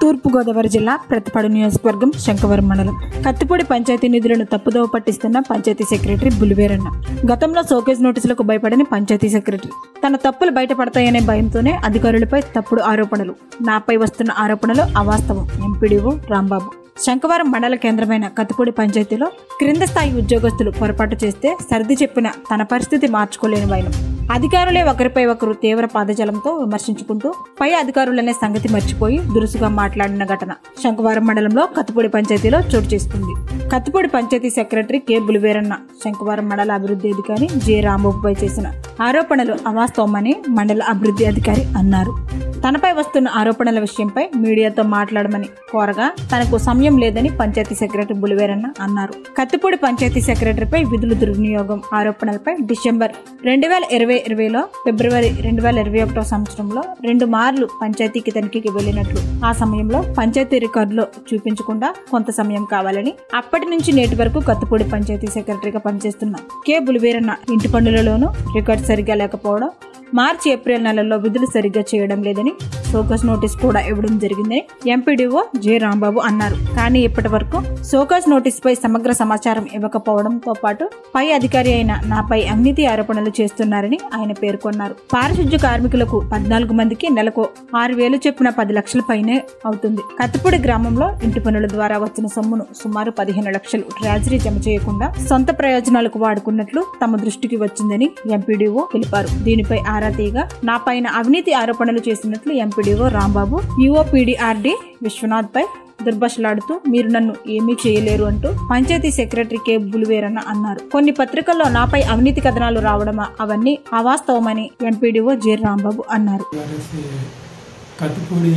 తూర్పుగోదావరి జిల్లా ప్రతిపాడు నియోజకవర్గం శంకవరం మండలం కత్తిపూడి పంచాయతీ నిధులను తప్పుదోవ పట్టిస్తున్న పంచాయతీ సెక్రటరీ బులివేరన్న గతంలో సోకేజ్ నోటీసులకు భయపడని పంచాయతీ సెక్రటరీ తన తప్పులు బయటపడతాయనే భయంతోనే అధికారులపై తప్పుడు ఆరోపణలు నాపై వస్తున్న ఆరోపణలు అవాస్తవం ఎంపీడీఓ రాంబాబు శంకవరం మండల కేంద్రమైన కత్తిపూడి పంచాయతీలో క్రింద స్థాయి ఉద్యోగస్తులు పొరపాటు చేస్తే సర్ది చెప్పిన తన పరిస్థితి మార్చుకోలేని వైనం అధికారులే ఒకరిపై ఒకరు తీవ్ర పాదజలంతో విమర్శించుకుంటూ పై అధికారులనే సంగతి మర్చిపోయి దురుసుగా మాట్లాడిన ఘటన శంకువారం మండలంలో కత్తిపూడి పంచాయతీలో చోటు చేసుకుంది కత్తిపూడి పంచాయతీ సెక్రటరీ కె బులివేరన్న శంకువారం మండల అభివృద్ధి అధికారి జె రాంబాబుపై చేసిన ఆరోపణలు అవాస్తవమని మండల అభివృద్ధి అధికారి అన్నారు తనపై వస్తున్న ఆరోపణల విషయంపై మీడియాతో మాట్లాడమని కోరగా తనకు సమయం లేదని పంచాయతీ సెక్రటరీ బులివేరన్న అన్నారు కత్తిపూడి పంచాయతీ సెక్రటరీపై విధులు దుర్వినియోగం ఆరోపణలపై డిసెంబర్ రెండు వేల ఇరవై ఇరవైలో ఫిబ్రవరి రెండు వేల ఇరవై ఒకటో సంవత్సరంలో రెండు మార్లు పంచాయతీకి తనిఖీకి వెళ్ళినట్లు ఆ సమయంలో పంచాయతీ రికార్డులో చూపించకుండా కొంత సమయం కావాలని అప్పటి నుంచి నేటి వరకు కత్తిపూడి పంచాయతీ సెక్రటరీగా పనిచేస్తున్న కె బులివేరన్న ఇంటి పనులలోనూ రికార్డు సరిగ్గా లేకపోవడం మార్చి ఏప్రిల్ నెలల్లో విధులు సరిగ్గా చేయడం లేదని సోకస్ నోటీస్ కూడా ఇవ్వడం జరిగిందని ఎంపీడీఓ జె రాంబాబు అన్నారు కానీ ఇప్పటి వరకు సోకస్ నోటీస్ పై సమగ్ర సమాచారం ఇవ్వకపోవడంతో పాటు పై అధికారి అయిన నాపై అవినీతి ఆరోపణలు చేస్తున్నారని ఆయన పేర్కొన్నారు పారిశుద్ధ్య కార్మికులకు పద్నాలుగు మందికి నెలకు ఆరు వేలు చొప్పున పది లక్షల పైనే అవుతుంది కత్తిపూడి గ్రామంలో ఇంటి పనుల ద్వారా వచ్చిన సొమ్మును సుమారు పదిహేను లక్షలు ట్రాజరీ జమ చేయకుండా సొంత ప్రయోజనాలకు వాడుకున్నట్లు తమ దృష్టికి వచ్చిందని ఎంపీడీఓ తెలిపారు దీనిపై ఆరా తీయగా నా పైన అవినీతి ఆరోపణలు చేసినట్లు ఎంపీడీఓ రాంబాబు యుఓపీడీఆర్డీ విశ్వనాథ్ పై దుర్భాషలాడుతూ మీరు నన్ను ఏమీ చేయలేరు అంటూ పంచాయతీ సెక్రటరీ కె బులివేరన్న అన్నారు కొన్ని పత్రికల్లో నాపై అవినీతి కథనాలు రావడమా అవన్నీ అవాస్తవమని ఎంపీడీఓ జె రాంబాబు అన్నారు వారేసి కత్తిపూడి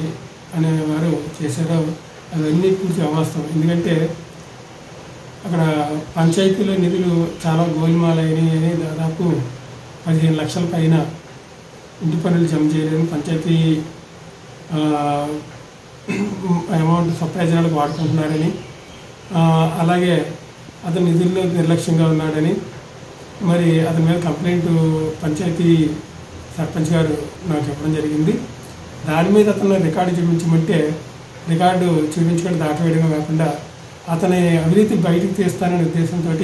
అనేవారు చేశారో అవన్నీ పూర్తి అవాస్తవం ఎందుకంటే అక్కడ పంచాయతీలో నిధులు చాలా గోల్మాలైనవి అని దాదాపు పదిహేను లక్షల పైన ఇంటి పనులు జమ చేయలేని పంచాయతీ ఆ, అమౌంట్ స్వప్రయోజనాలకు వాడుకుంటున్నారని ఆ, అలాగే అతను నిధుల్లో నిర్లక్ష్యంగా ఉన్నాడని మరి అతని మీద కంప్లైంట్ పంచాయతీ సర్పంచ్ గారు నాకు చెప్పడం జరిగింది దాని మీద అతను రికార్డు చూపించమంటే రికార్డు చూపించుకొని దాటవేయడమే కాకుండా అతని అవినీతి బయటికి తీస్తాననే ఉద్దేశంతో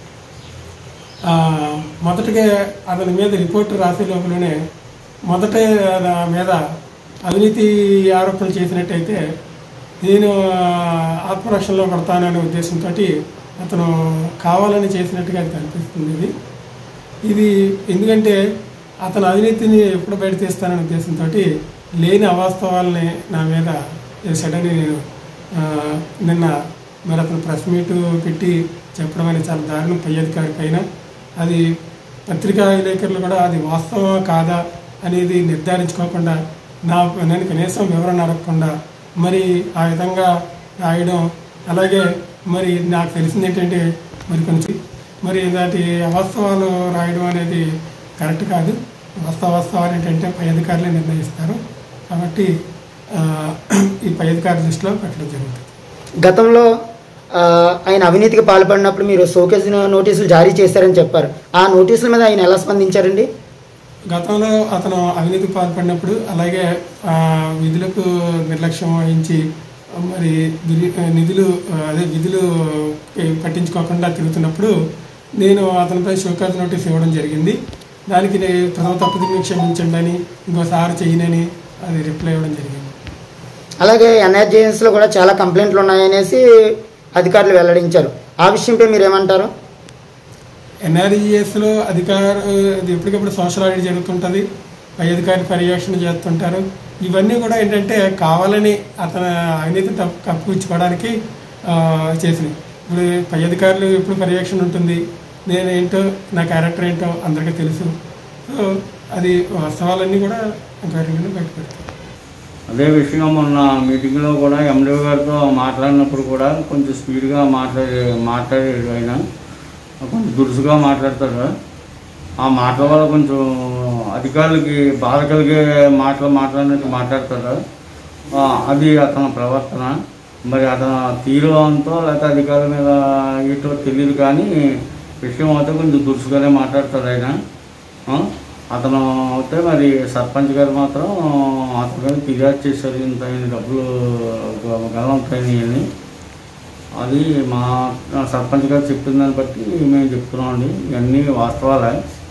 మొదటగా అతని మీద రిపోర్ట్ రాసే లోపలనే మొదట నా మీద అవినీతి ఆరోపణలు చేసినట్టయితే నేను ఆత్మరక్షణలో పడతాననే ఉద్దేశంతో అతను కావాలని చేసినట్టుగా అది కనిపిస్తుంది ఇది ఇది ఎందుకంటే అతను అవినీతిని ఎప్పుడు బయట తీస్తాననే ఉద్దేశంతో లేని అవాస్తవాలని నా మీద సడన్ నేను ఆ, నిన్న మరి అతను ప్రెస్ మీట్ పెట్టి చెప్పడం అనేది చాలా దారుణం పై అధికారి పైన అది పత్రికా విలేకరులు కూడా అది వాస్తవమా కాదా అనేది నిర్ధారించుకోకుండా నా నేను కనీసం వివరణ అడగకుండా మరి ఆ విధంగా రాయడం అలాగే మరి నాకు తెలిసింది ఏంటంటే మరి కొంచెం మరి ఇలాంటి అవాస్తవాలు రాయడం అనేది కరెక్ట్ కాదు వాస్తవ వాస్తవాలు ఏంటంటే పై అధికారులే నిర్ణయిస్తారు కాబట్టి ఆ, ఈ పై అధికారుల దృష్టిలో పెట్టడం జరుగుతుంది గతంలో ఆ, ఆయన అవినీతికి పాల్పడినప్పుడు మీరు షోకేజ్ నోటీసులు జారీ చేశారని చెప్పారు ఆ నోటీసుల మీద ఆయన ఎలా స్పందించారండి గతంలో అతను అవినీతికి పాల్పడినప్పుడు అలాగే ఆ, విధులకు నిర్లక్ష్యం వహించి మరి దురి- నిధులు ఆ, అదే విధులు పట్టించుకోకుండా తిరుగుతున్నప్పుడు నేను అతనిపై షోకాజ్ నోటీస్ ఇవ్వడం జరిగింది దానికి నేను ప్రథమ తప్పుదిని క్షమించండి అని ఇంకోసారి చేయనని అది రిప్లై ఇవ్వడం జరిగింది అలాగే ఎన్ఆర్జీఎస్లో కూడా చాలా కంప్లైంట్లు ఉన్నాయనేసి అధికారులు వెల్లడించారు ఆ విషయంపై మీరు ఏమంటారు ఎన్ఆర్ఈఎస్లో అధికార ఇది ఎప్పటికప్పుడు సోషల్ ఆడిట్ జరుగుతుంటుంది పై అధికారి పర్యవేక్షణ చేస్తుంటారు ఇవన్నీ కూడా ఏంటంటే కావాలని అతను అవినీతి తప్పు కప్పిపుచ్చుకోవడానికి ఆ, చేసినాయి ఇప్పుడు పై అధికారులు ఎప్పుడు పర్యవేక్షణ ఉంటుంది నేనేంటో నా క్యారెక్టర్ ఏంటో అందరికీ తెలుసు సో అది వాస్తవాలన్నీ కూడా ఎంక్వైరీలో బయటపెడతారు అదే విషయం మొన్న మీటింగ్లో కూడా ఎండిఓ గారితో మాట్లాడినప్పుడు కూడా కొంచెం స్పీడ్గా మాట్లాడే మాట్లాడాడు ఆయన కొంచెం దురుసుగా మాట్లాడతాడు ఆ మాటల వల్ల కొంచెం అధికారులకి బాధ కలిగే మాటలు మాట్లాడినట్టు మాట్లాడతాడు ఆ, అది అతని ప్రవర్తన మరి అతను తీరు అంతో లేకపోతే అధికారుల మీద ఇటో తెలియదు కానీ విషయం అయితే కొంచెం దురుసుగానే మాట్లాడతాడు ఆయన ఆ, అతను అయితే మరి సర్పంచ్ గారు మాత్రం అతని మీద ఫిర్యాదు చేశారు ఇంత ఇన్ని డబ్బులు గలంతాయని అది మా సర్పంచ్ గారు చెప్పిన దాన్ని బట్టి మేము చెప్తున్నామండి ఇవన్నీ వాస్తవాలే